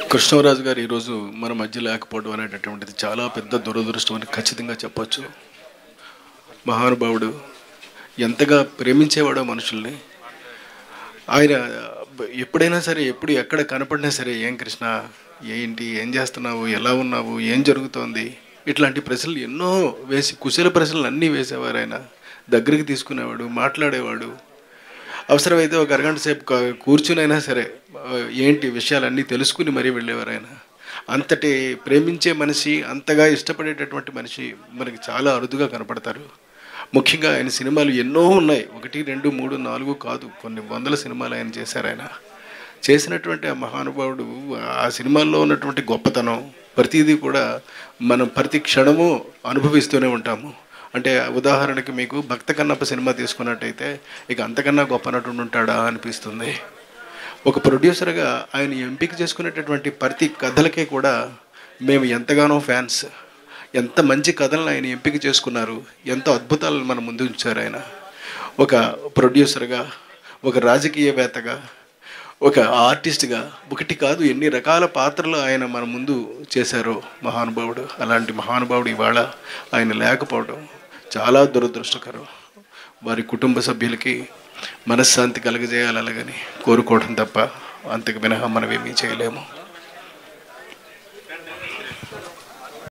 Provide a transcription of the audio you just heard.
కృష్ణరాజు గారు ఈరోజు మన మధ్య లేకపోవడం అనేటటువంటిది చాలా పెద్ద దురదృష్టం అని ఖచ్చితంగా చెప్పొచ్చు మహానుభావుడు ఎంతగా ప్రేమించేవాడో మనుషుల్ని ఆయన ఎప్పుడైనా సరే ఎప్పుడు ఎక్కడ కనపడినా సరే ఏం కృష్ణ ఏంటి ఏం చేస్తున్నావు ఎలా ఉన్నావు ఏం జరుగుతోంది ఇట్లాంటి ప్రశ్నలు ఎన్నో వేసి కుశల ప్రశ్నలు అన్నీ వేసేవారు ఆయన దగ్గరికి తీసుకునేవాడు మాట్లాడేవాడు అవసరమైతే ఒక అరగంట సేపు క- కూర్చునైనా సరే ఆ, ఏంటి విషయాలన్నీ తెలుసుకుని మరీ వెళ్ళేవారు ఆయన అంతటి ప్రేమించే మనిషి అంతగా ఇష్టపడేటటువంటి మనిషి మనకి చాలా అరుదుగా కనపడతారు ముఖ్యంగా ఆయన సినిమాలు ఎన్నో ఉన్నాయి ఒకటి రెండు మూడు నాలుగు కాదు కొన్ని వందల సినిమాలు ఆయన చేశారు ఆయన చేసినటువంటి ఆ మహానుభావుడు ఆ సినిమాల్లో ఉన్నటువంటి గొప్పతనం ప్రతిదీ కూడా మనం ప్రతి క్షణము అనుభవిస్తూనే ఉంటాము అంటే ఉదాహరణకి మీకు భక్త కన్నప్ప సినిమా తీసుకున్నట్టయితే ఇక అంతకన్నా గొప్ప నటుడు ఉంటాడా అనిపిస్తుంది ఒక ప్రొడ్యూసర్గా ఆయన ఎంపిక చేసుకునేటటువంటి ప్రతి కథలకే కూడా మేము ఎంతగానో ఫ్యాన్స్ ఎంత మంచి కథలను ఆయన ఎంపిక చేసుకున్నారు ఎంతో అద్భుతాలను మన ముందు ఉంచారు ఆయన ఒక ప్రొడ్యూసర్గా ఒక రాజకీయవేత్తగా ఒక ఆర్టిస్ట్గా ఒకటి కాదు ఎన్ని రకాల పాత్రలు ఆయన మన ముందు చేశారో మహానుభావుడు అలాంటి మహానుభావుడు ఇవాళ ఆయన లేకపోవడం చాలా దురదృష్టకరం వారి కుటుంబ సభ్యులకి మనశ్శాంతి కలగజేయాలి అలాగని కోరుకోవడం తప్ప అంతకు మినహా మనం ఏమీ చేయలేము